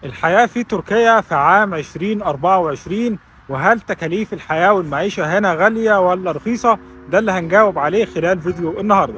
الحياة في تركيا في عام 2024 وهل تكاليف الحياة والمعيشة هنا غالية ولا رخيصة؟ ده اللي هنجاوب عليه خلال فيديو النهاردة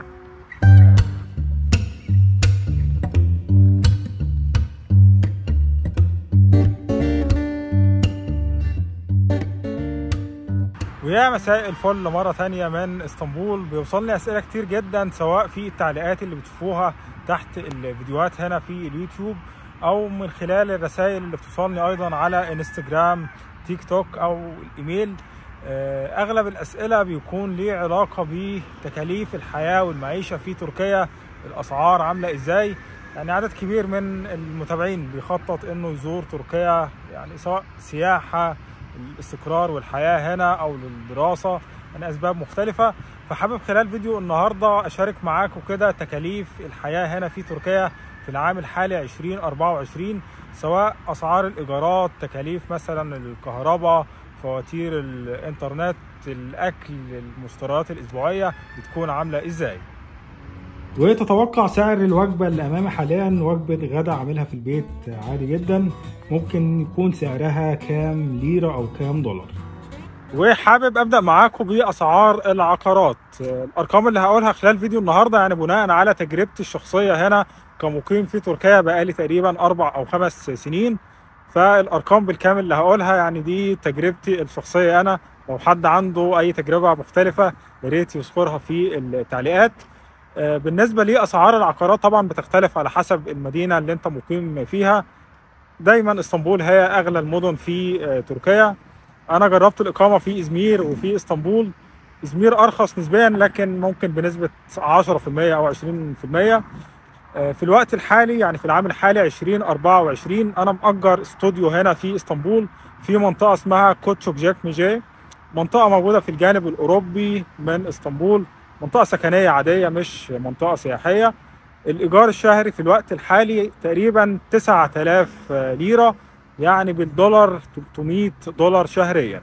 ويا مساء الفل مرة تانية من اسطنبول بيوصلني أسئلة كتير جدا سواء في التعليقات اللي بتشوفوها تحت الفيديوهات هنا في اليوتيوب أو من خلال الرسائل اللي بتوصلني أيضا على انستجرام تيك توك أو الإيميل أغلب الأسئلة بيكون ليه علاقة بتكاليف الحياة والمعيشة في تركيا الأسعار عاملة إزاي يعني عدد كبير من المتابعين بيخطط إنه يزور تركيا يعني سواء سياحة الاستقرار والحياة هنا أو للدراسة يعني أسباب مختلفة فحابب خلال فيديو النهاردة أشارك معاكم كده تكاليف الحياة هنا في تركيا في العام الحالي 2024 سواء أسعار الإيجارات تكاليف مثلا الكهرباء فواتير الإنترنت الأكل المشتريات الأسبوعية بتكون عاملة إزاي وتتوقع سعر الوجبة اللي أمامي حاليا وجبة غدا عاملها في البيت عادي جدا ممكن يكون سعرها كام ليرة أو كام دولار وحابب أبدأ معاكم بأسعار العقارات الأرقام اللي هقولها خلال فيديو النهاردة يعني بناء على تجربتي الشخصية هنا كمقيم في تركيا بقالي تقريبا أربع أو خمس سنين فالأرقام بالكامل اللي هقولها يعني دي تجربتي الشخصية أنا لو حد عنده أي تجربة مختلفة يا ريت يذكرها في التعليقات بالنسبه لاسعار العقارات طبعا بتختلف على حسب المدينه اللي انت مقيم فيها دايما اسطنبول هي اغلى المدن في تركيا انا جربت الاقامه في ازمير وفي اسطنبول ازمير ارخص نسبيا لكن ممكن بنسبه 10% او 20% في الوقت الحالي يعني في العام الحالي 2024 انا مأجر استوديو هنا في اسطنبول في منطقه اسمها كوتشوك جاك ميجي منطقه موجوده في الجانب الاوروبي من اسطنبول منطقة سكنية عادية مش منطقة سياحية الإيجار الشهري في الوقت الحالي تقريبا 9000 ليرة يعني بالدولار 300 دولار شهريا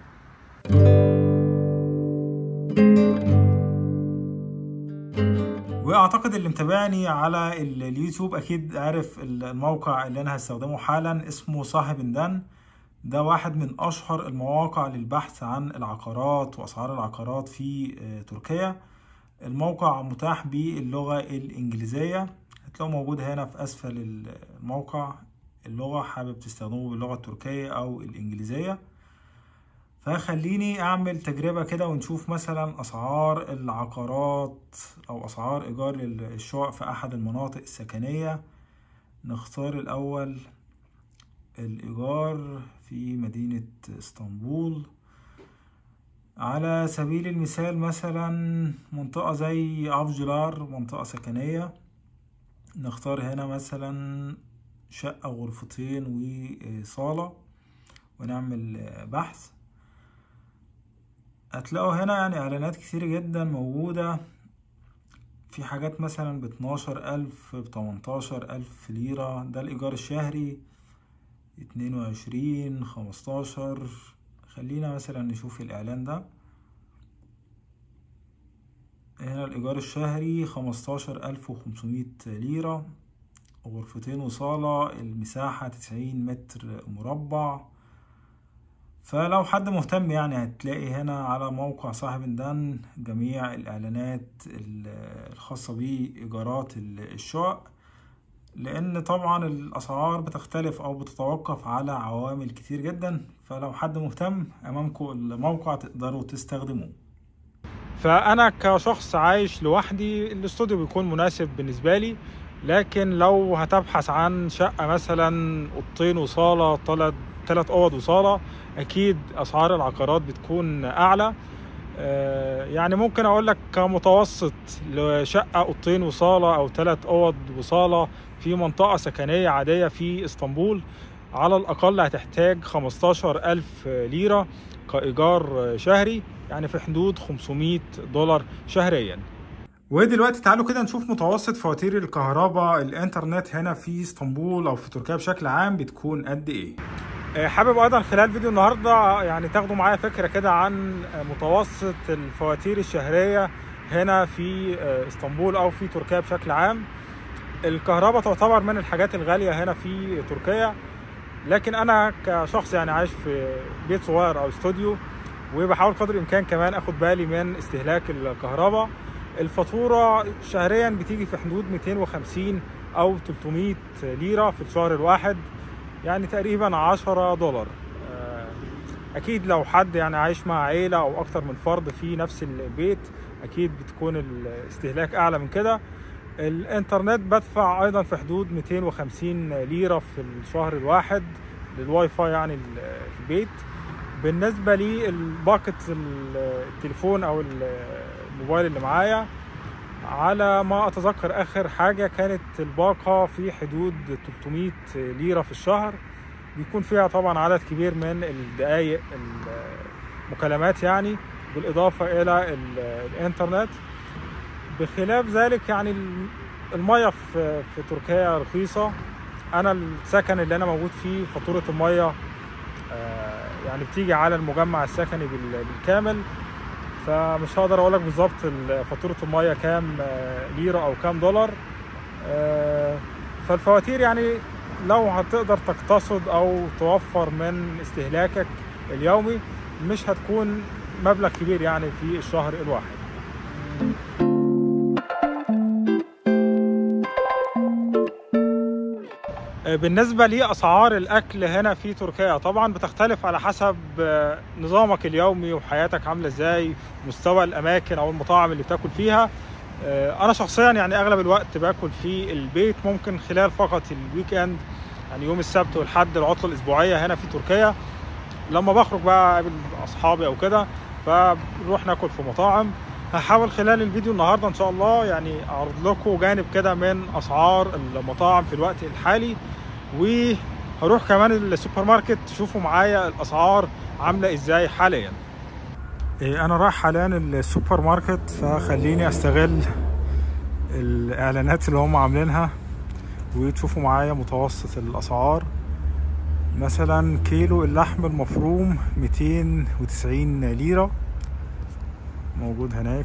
واعتقد اللي متابعني على اليوتيوب اكيد عارف الموقع اللي انا هستخدمه حالا اسمه صاحب اندان ده واحد من اشهر المواقع للبحث عن العقارات واسعار العقارات في تركيا الموقع متاح باللغة الإنجليزية هتلاقوه موجود هنا في أسفل الموقع اللغة حابب تستخدمه باللغة التركية أو الإنجليزية فخليني أعمل تجربة كده ونشوف مثلا أسعار العقارات أو أسعار إيجار الشقق في أحد المناطق السكنية نختار الأول الإيجار في مدينة اسطنبول على سبيل المثال مثلا منطقة زي أفجلار منطقة سكنية نختار هنا مثلا شقة غرفتين وصالة ونعمل بحث هتلاقوا هنا يعني إعلانات كتير جدا موجودة في حاجات مثلا باتناشر ألف بتمنتاشر ألف ليرة ده الإيجار الشهري اتنين وعشرين خمستاشر خلينا مثلا نشوف الإعلان ده هنا الإيجار الشهري خمستاشر ألف وخمسمية ليرة غرفتين وصالة المساحة تسعين متر مربع فلو حد مهتم يعني هتلاقي هنا على موقع صاحب دان جميع الإعلانات الخاصة بإيجارات الشقق لان طبعا الاسعار بتختلف او بتتوقف على عوامل كتير جدا فلو حد مهتم امامكم الموقع تقدروا تستخدموه فانا كشخص عايش لوحدي الاستوديو بيكون مناسب بالنسبه لي لكن لو هتبحث عن شقه مثلا اوضتين وصاله ثلاث اوض وصاله اكيد اسعار العقارات بتكون اعلى يعني ممكن اقول لك كمتوسط لشقه اوضتين وصاله او ثلاث اوض وصاله في منطقه سكنيه عاديه في اسطنبول على الاقل هتحتاج 15 الف ليره كايجار شهري يعني في حدود 500 دولار شهريا ودلوقتي تعالوا كده نشوف متوسط فواتير الكهرباء الانترنت هنا في اسطنبول او في تركيا بشكل عام بتكون قد ايه حابب ايضا خلال فيديو النهارده يعني تاخدوا معايا فكره كده عن متوسط الفواتير الشهريه هنا في اسطنبول او في تركيا بشكل عام الكهرباء تعتبر من الحاجات الغاليه هنا في تركيا لكن انا كشخص يعني عايش في بيت صغير او استوديو وبحاول قدر الامكان كمان اخد بالي من استهلاك الكهرباء الفاتوره شهريا بتيجي في حدود 250 او 300 ليره في الشهر الواحد يعني تقريبا 10 دولار آه، اكيد لو حد يعني عايش مع عيله او اكتر من فرد في نفس البيت اكيد بتكون الاستهلاك اعلى من كده الانترنت بدفع ايضا في حدود 250 ليره في الشهر الواحد للواي فاي يعني في البيت بالنسبه لي الباقه التليفون او الموبايل اللي معايا على ما اتذكر اخر حاجه كانت الباقه في حدود 300 ليره في الشهر بيكون فيها طبعا عدد كبير من الدقائق المكالمات يعني بالاضافه الى الانترنت بخلاف ذلك يعني الميه في في تركيا رخيصه انا السكن اللي انا موجود فيه فاتوره الميه يعني بتيجي على المجمع السكني بالكامل فمش هقدر اقول لك بالظبط فاتوره الميه كام ليره او كام دولار فالفواتير يعني لو هتقدر تقتصد او توفر من استهلاكك اليومي مش هتكون مبلغ كبير يعني في الشهر الواحد بالنسبة لأسعار الأكل هنا في تركيا طبعا بتختلف على حسب نظامك اليومي وحياتك عاملة ازاي مستوى الأماكن أو المطاعم اللي بتاكل فيها أنا شخصيا يعني أغلب الوقت باكل في البيت ممكن خلال فقط الويك إند يعني يوم السبت والحد العطلة الأسبوعية هنا في تركيا لما بخرج بقى أقابل أصحابي أو كده فبنروح ناكل في مطاعم هحاول خلال الفيديو النهارده ان شاء الله يعني اعرض لكم جانب كده من اسعار المطاعم في الوقت الحالي وهروح كمان السوبر ماركت تشوفوا معايا الاسعار عامله ازاي حاليا انا رايح حاليا السوبر ماركت فخليني استغل الاعلانات اللي هم عاملينها وتشوفوا معايا متوسط الاسعار مثلا كيلو اللحم المفروم 290 ليره موجود هناك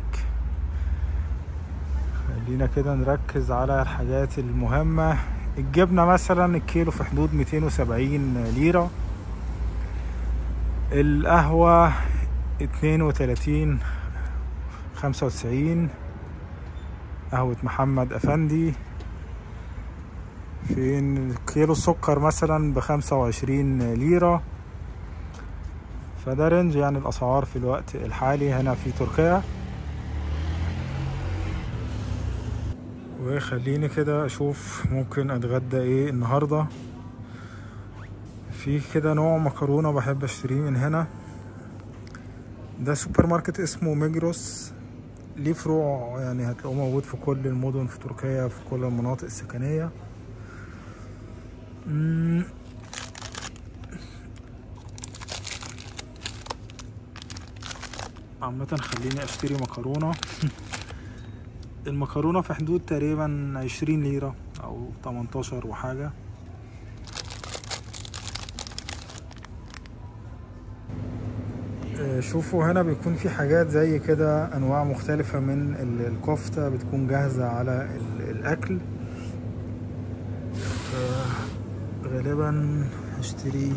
خلينا كده نركز على الحاجات المهمة الجبنة مثلا الكيلو في حدود 270 ليرة القهوة 32 95 قهوة محمد أفندي فين كيلو السكر مثلا بخمسة وعشرين ليرة فده رينج يعني الاسعار في الوقت الحالي هنا في تركيا وخليني كده اشوف ممكن اتغدى ايه النهارده في كده نوع مكرونه بحب اشتريه من هنا ده سوبر ماركت اسمه ميجروس ليه فروع يعني هتلاقوه موجود في كل المدن في تركيا في كل المناطق السكنيه عامة خليني اشتري مكرونة المكرونة في حدود تقريبا عشرين ليرة او تمنتاشر وحاجة شوفوا هنا بيكون في حاجات زي كده انواع مختلفة من الكفتة بتكون جاهزة على الاكل غالبا هشتري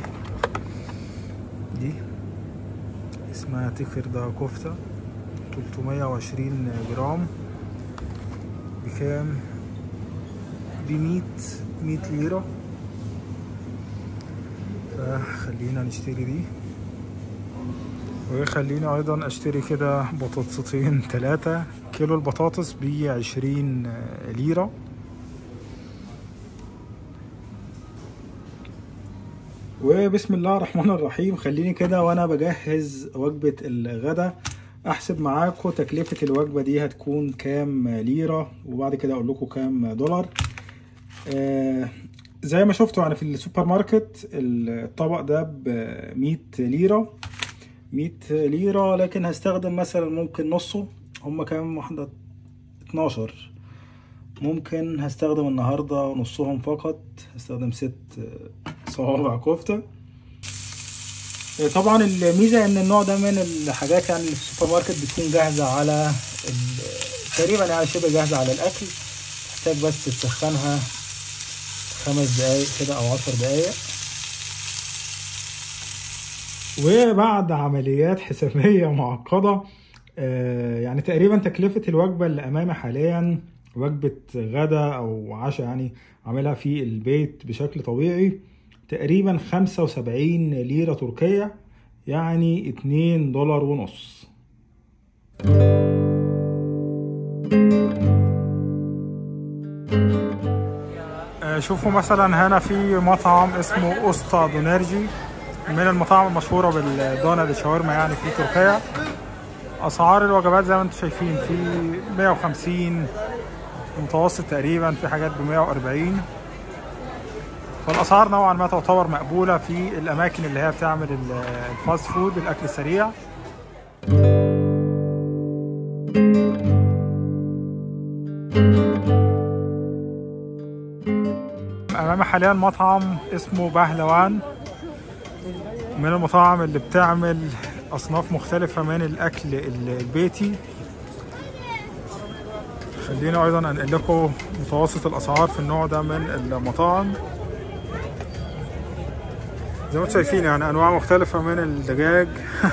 دي اسمها تكر ده كفتة 320 جرام بكام بمية مية ليرة فخلينا نشتري دي وخليني ايضا اشتري كده بطاطستين تلاتة كيلو البطاطس بعشرين ليرة وبسم الله الرحمن الرحيم خليني كده وانا بجهز وجبة الغدا احسب معاكم تكلفة الوجبة دي هتكون كام ليرة وبعد كده اقول لكم كام دولار آه زي ما شفتوا يعني في السوبر ماركت الطبق ده ب 100 ليرة 100 ليرة لكن هستخدم مثلا ممكن نصه هما كام واحدة 12 ممكن هستخدم النهاردة نصهم فقط هستخدم ست صوابع كفتة طبعا الميزة ان النوع ده من الحاجات يعني اللي في السوبر ماركت بتكون جاهزة على تقريبا يعني شبه جاهزة على الاكل تحتاج بس تسخنها خمس دقايق كده او عشر دقايق وبعد عمليات حسابية معقدة آه، يعني تقريبا تكلفة الوجبة اللي أمامي حاليا وجبة غدا أو عشاء يعني عاملها في البيت بشكل طبيعي تقريبا خمسة وسبعين ليرة تركية يعني اتنين دولار ونص آه، شوفوا مثلا هنا في مطعم اسمه اوستا دونيرجي من المطاعم المشهورة بالدونة الشاورما يعني في تركيا اسعار الوجبات زي ما انتم شايفين في 150 متوسط تقريبا في حاجات ب 140 فالاسعار نوعا ما تعتبر مقبوله في الاماكن اللي هي بتعمل الفاست فود الاكل السريع امامي حاليا مطعم اسمه بهلوان من المطاعم اللي بتعمل اصناف مختلفة من الاكل البيتي خلينا ايضا انقل لكم متوسط الاسعار في النوع ده من المطاعم زي ما انتم شايفين يعني انواع مختلفة من الدجاج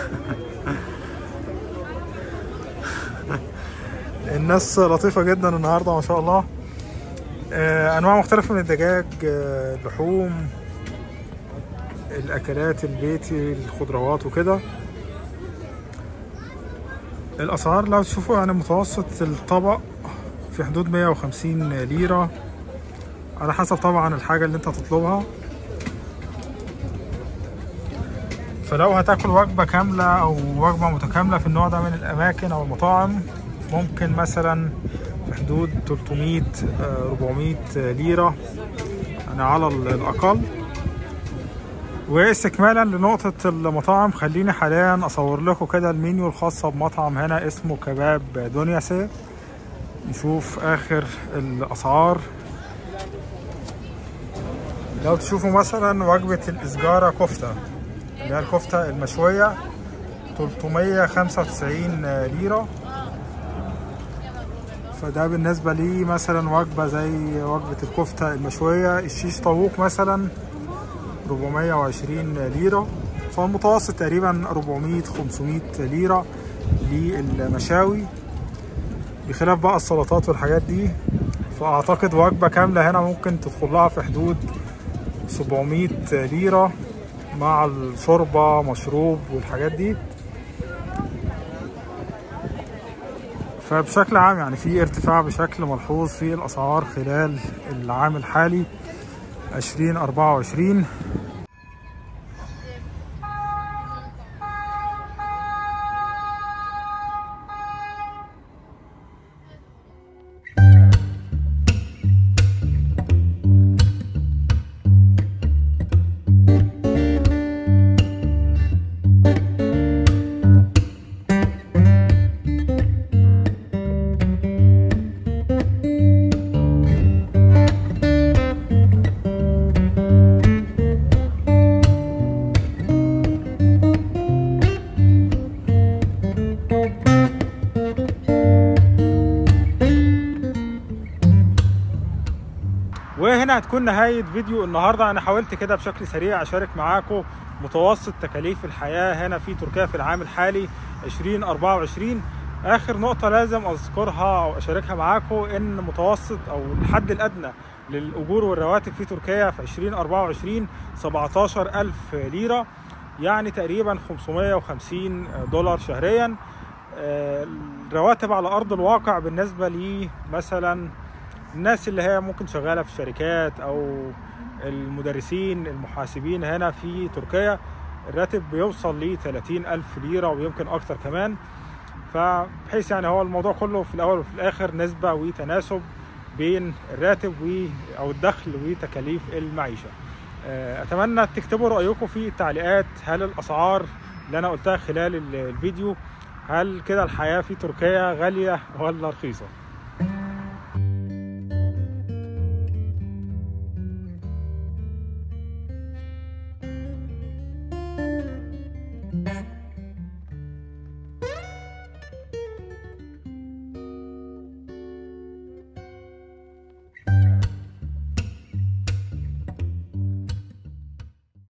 الناس لطيفة جدا النهاردة ما شاء الله انواع مختلفة من الدجاج لحوم الاكلات البيتي الخضروات وكده الاسعار لو تشوفوا يعني متوسط الطبق في حدود 150 ليرة على حسب طبعا الحاجة اللي انت تطلبها فلو هتاكل وجبة كاملة او وجبة متكاملة في النوع ده من الاماكن او المطاعم ممكن مثلا في حدود 300 400 ليرة يعني على الاقل واستكمالا لنقطة المطاعم خليني حاليا اصور لكم كده المنيو الخاصة بمطعم هنا اسمه كباب دنيا سي نشوف اخر الاسعار لو تشوفوا مثلا وجبة الاسجارة كفتة اللي هي الكفتة المشوية 395 ليرة فده بالنسبة لي مثلا وجبة زي وجبة الكفتة المشوية الشيش طاووق مثلا 420 ليرة فالمتوسط تقريبا 400 500 ليرة للمشاوي بخلاف بقى السلطات والحاجات دي فأعتقد وجبة كاملة هنا ممكن تدخل لها في حدود 700 ليرة مع الشوربة مشروب والحاجات دي فبشكل عام يعني في ارتفاع بشكل ملحوظ في الأسعار خلال العام الحالي 2024 وهنا هتكون نهاية فيديو النهاردة أنا حاولت كده بشكل سريع أشارك معاكم متوسط تكاليف الحياة هنا في تركيا في العام الحالي 2024 آخر نقطة لازم أذكرها أو أشاركها معاكم إن متوسط أو الحد الأدنى للأجور والرواتب في تركيا في 2024 17000 ليرة يعني تقريبا 550 دولار شهريا الرواتب على أرض الواقع بالنسبة لي مثلا الناس اللي هي ممكن شغاله في شركات او المدرسين المحاسبين هنا في تركيا الراتب بيوصل ل 30 ألف ليرة ويمكن أكتر كمان فبحيث يعني هو الموضوع كله في الأول وفي الآخر نسبة وتناسب بين الراتب و أو الدخل وتكاليف المعيشة أتمنى تكتبوا رأيكم في التعليقات هل الأسعار اللي أنا قلتها خلال الفيديو هل كده الحياة في تركيا غالية ولا رخيصة